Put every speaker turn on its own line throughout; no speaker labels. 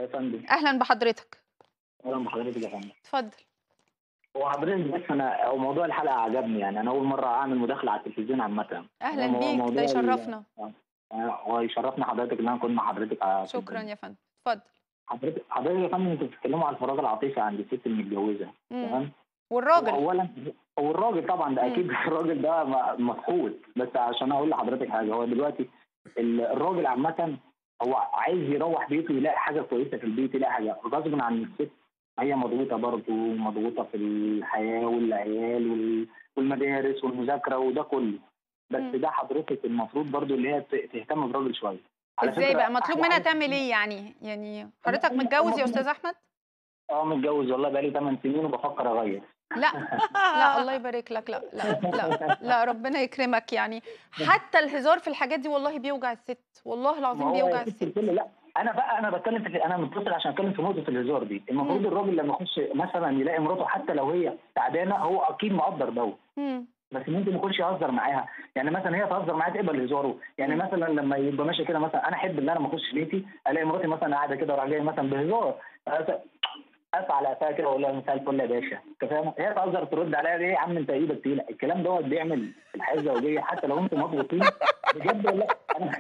يا فندم
اهلا بحضرتك
اهلا بحضرتك يا فندم
اتفضل
هو حضرتك بس انا هو موضوع الحلقه عجبني يعني انا اول مره اعمل مداخله على التلفزيون عامه
اهلا
هو
بيك
موضوع
ده
ال-
يشرفنا
آه، هو يشرفنا حضرتك ان انا اكون مع حضرتك على
شكرا
التلفزيون.
يا فندم اتفضل
حضرتك حضرتك يا فندم انتوا بتتكلموا على الفراغ العاطفي عند الست المتجوزه
مم.
تمام
والراجل
اولا هو الراجل طبعا ده
مم.
اكيد الراجل ده م- مفقود بس عشان اقول لحضرتك حاجه هو دلوقتي ال- الراجل عامه هو عايز يروح بيته يلاقي حاجه كويسه في البيت يلاقي حاجه غصب عن الست هي مضغوطه برضه مضغوطه في الحياه والعيال وال- والمدارس والمذاكره وده كله بس
مم.
ده حضرتك المفروض برضه اللي هي ت- تهتم بالراجل شويه على
ازاي
فكرة
بقى مطلوب
أحلى
منها
حاجة
تعمل
فيها-
ايه يعني يعني حضرتك
أنا-
متجوز يا
أنا-
استاذ احمد
اه متجوز والله بقالي 8 سنين وبفكر اغير
لا لا الله يبارك لك لا لا لا لا ربنا يكرمك يعني حتى الهزار في الحاجات دي والله بيوجع الست والله العظيم
ما هو
بيوجع
يا ست
الست
الكل لا انا بقى انا بتكلم في انا متصل عشان اتكلم في نقطه الهزار دي المفروض
مم.
الراجل لما يخش مثلا يلاقي مراته حتى لو هي تعبانه هو اكيد مقدر ده
مم.
بس ممكن ما يكونش يهزر معاها يعني مثلا هي تهزر معاها تقبل هزاره يعني
مم.
مثلا لما يبقى ماشي كده مثلا انا احب ان انا ما اخش بيتي الاقي مراتي مثلا قاعده كده وراح جايه مثلا بهزار اسعى على قفاها كده واقول لها مساء الفل يا باشا انت فاهم هي تهزر ترد عليا ليه يا عم انت ايدك تقيله الكلام دوت بيعمل الحياه الزوجيه حتى لو انتم مضغوطين بجد والله انا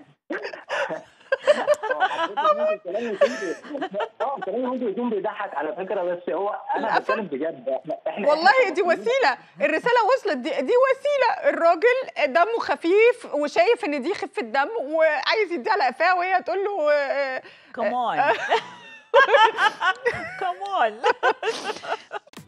هو حضرتك ممكن كلامي يكون بي- اه كلامي ممكن يكون بيضحك على فكره بس هو انا بتكلم بجد احنا احنا
والله دي وسيله الرساله وصلت دي دي وسيله الراجل دمه خفيف وشايف ان دي خفه دم وعايز يديها على قفاه وهي تقول له آه،
كمان كمان